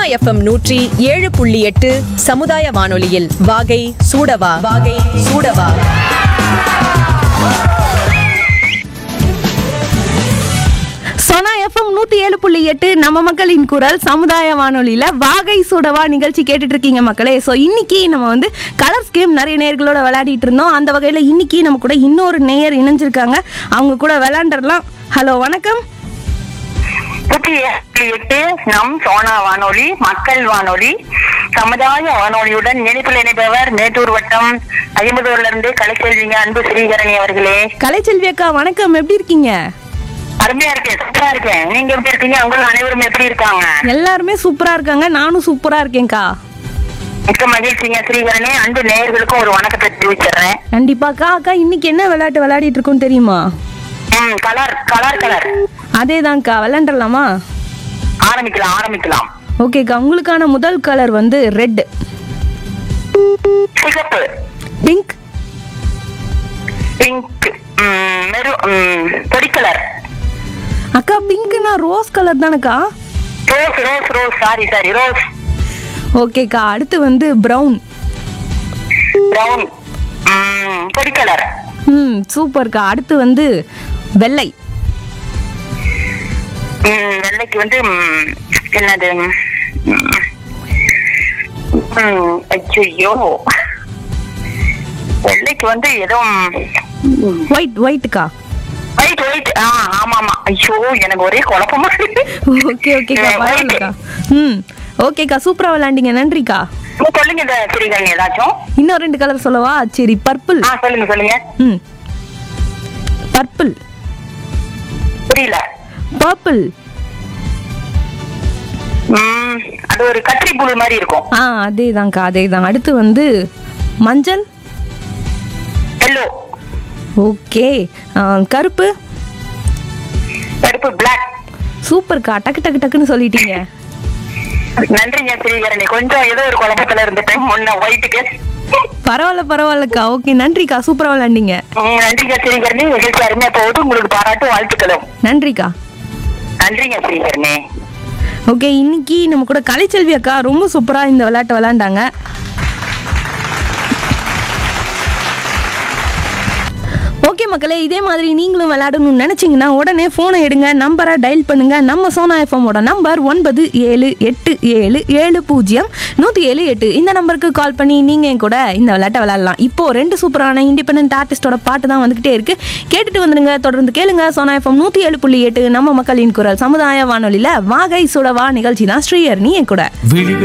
FM நூற்றி ஏழு புள்ளி எட்டு சமுதாய வானொலியில் வாகை சூடவா வாகை சூடவா சொனா எஃப்எம் நூத்தி ஏழு புள்ளி எட்டு நம்ம மக்களின் குரல் சமுதாய வானொலியில வாகை சுடவா நிகழ்ச்சி கேட்டுட்டு இருக்கீங்க மக்களே ஸோ இன்னைக்கு நம்ம வந்து கலர்ஸ் கேம் நிறைய நேர்களோட விளையாடிட்டு இருந்தோம் அந்த வகையில இன்னைக்கு நம்ம கூட இன்னொரு நேயர் இணைஞ்சிருக்காங்க அவங்க கூட விளையாண்டுடலாம் ஹலோ வணக்கம் நூற்றி ஏழு எட்டு நம் சோனா வானொலி மக்கள் வானொலி சமுதாய வானொலியுடன் இணைப்பில் இணைப்பவர் மேட்டூர் வட்டம் ஐம்பதூர்ல இருந்து கலைச்செல்விங்க அன்பு ஸ்ரீகரணி அவர்களே கலைச்செல்வி அக்கா வணக்கம் எப்படி இருக்கீங்க அருமையா இருக்கேன் சூப்பரா இருக்கேன் நீங்க எப்படி இருக்கீங்க உங்கள் அனைவரும் எப்படி இருக்காங்க எல்லாருமே சூப்பரா இருக்காங்க நானும் சூப்பரா இருக்கேன்க்கா மிக்க மகிழ்ச்சிங்க ஸ்ரீகரணி அன்பு நேயர்களுக்கும் ஒரு வணக்கத்தை தெரிவிச்சிடுறேன் கண்டிப்பாக்கா அக்கா இன்னைக்கு என்ன விளையாட்டு விளையாடிட்டு இருக்கோம் தெரியுமா ம் கலர் கலர் கலர் அதேதான்க்கா விளையாண்டுடலாமா ஆரம்பிக்கலாம் ஆரம்பிக்கலாம் ஓகேக்கா உங்களுக்கான முதல் கலர் வந்து ரெட் சிகப்பு பிங்க் பிங்க் மெரு பொடி கலர் அக்கா பிங்க்னா ரோஸ் கலர் தானக்கா rose rose rose sorry sorry rose ஓகேக்கா அடுத்து வந்து ப்ரௌன் பிரவுன் பொடி கலர் ம் சூப்பர்க்கா அடுத்து வந்து வெள்ளை ம், வெள்ளைக்கு வந்து ம், என்னது ஐயோ வெள்ளைக்கு வந்து ஏதோ ஒயிட் ஒயிட்டுக்கா ஒயிட் ஒயிட் ஆ ஆமா ஆமா ஐயோ எனக்கு ஒரே குழப்பமா இருக்கு ஓகே ஓகேக்கா white. பரவாயில்லக்கா ம் ஓகேக்கா சூப்பரா விளையாண்டீங்க நன்றிக்கா நீ சொல்லுங்க இந்த சிறிகள் ஏதாச்சும் இன்னும் ரெண்டு கலர் சொல்லவா சரி பர்பிள் ஆ சொல்லுங்க சொல்லுங்க ம் பர்பிள் புரியல பர்பிள் ம், அது ஒரு கத்திரி புழு மாதிரி இருக்கும் ஆ அதேதான்க்கா அதேதான் அடுத்து வந்து மஞ்சள் எல்லோ ஓகே ஆ, கருப்பு கருப்பு பிளாக் சூப்பர்க்கா டக்கு டக்கு டக்குன்னு சொல்லிட்டீங்க நன்றிங்க ஸ்ரீகரணி கொஞ்சம் ஏதோ ஒரு குழப்பத்துல இருந்துட்டேன் முன்ன ஒயிட்டுக்கு பரவாயில்ல பரவாயில்லக்கா ஓகே நன்றிக்கா சூப்பரா விளையாண்டீங்க ம், நன்றிங்க ஸ்ரீகரணி நிகழ்ச்சி அருமையா போகுது உங்களுக்கு பாராட்டு வாழ்த்துக்களும் நன்றிக்கா நன்றிங்க ஸ்ரீகரணி ஓகே இன்னைக்கு நம்ம கூட கலைச்செல்வி அக்கா ரொம்ப சூப்பரா இந்த விளையாட்டை விளையாண்டாங்க ஓகே மக்களே இதே மாதிரி நீங்களும் விளையாடணும்னு நினைச்சீங்கன்னா உடனே ஃபோனை எடுங்க நம்பரை டயல் பண்ணுங்க நம்ம சோனா எஃப்எம்மோட நம்பர் ஒன்பது ஏழு எட்டு ஏழு ஏழு பூஜ்ஜியம் நூற்றி ஏழு எட்டு இந்த நம்பருக்கு கால் பண்ணி நீங்கள் என் கூட இந்த விளையாட்டை விளையாடலாம் இப்போ ரெண்டு சூப்பரான இண்டிபெண்டன்ட் ஆர்டிஸ்டோட பாட்டு தான் வந்துகிட்டே இருக்கு கேட்டுட்டு வந்துருங்க தொடர்ந்து கேளுங்க சோனா எஃப்எம் நூற்றி ஏழு புள்ளி எட்டு நம்ம மக்களின் குரல் சமுதாய வானொலியில் வாகை சுடவா நிகழ்ச்சி தான் ஸ்ரீயர் நீ என் கூட விழிகள்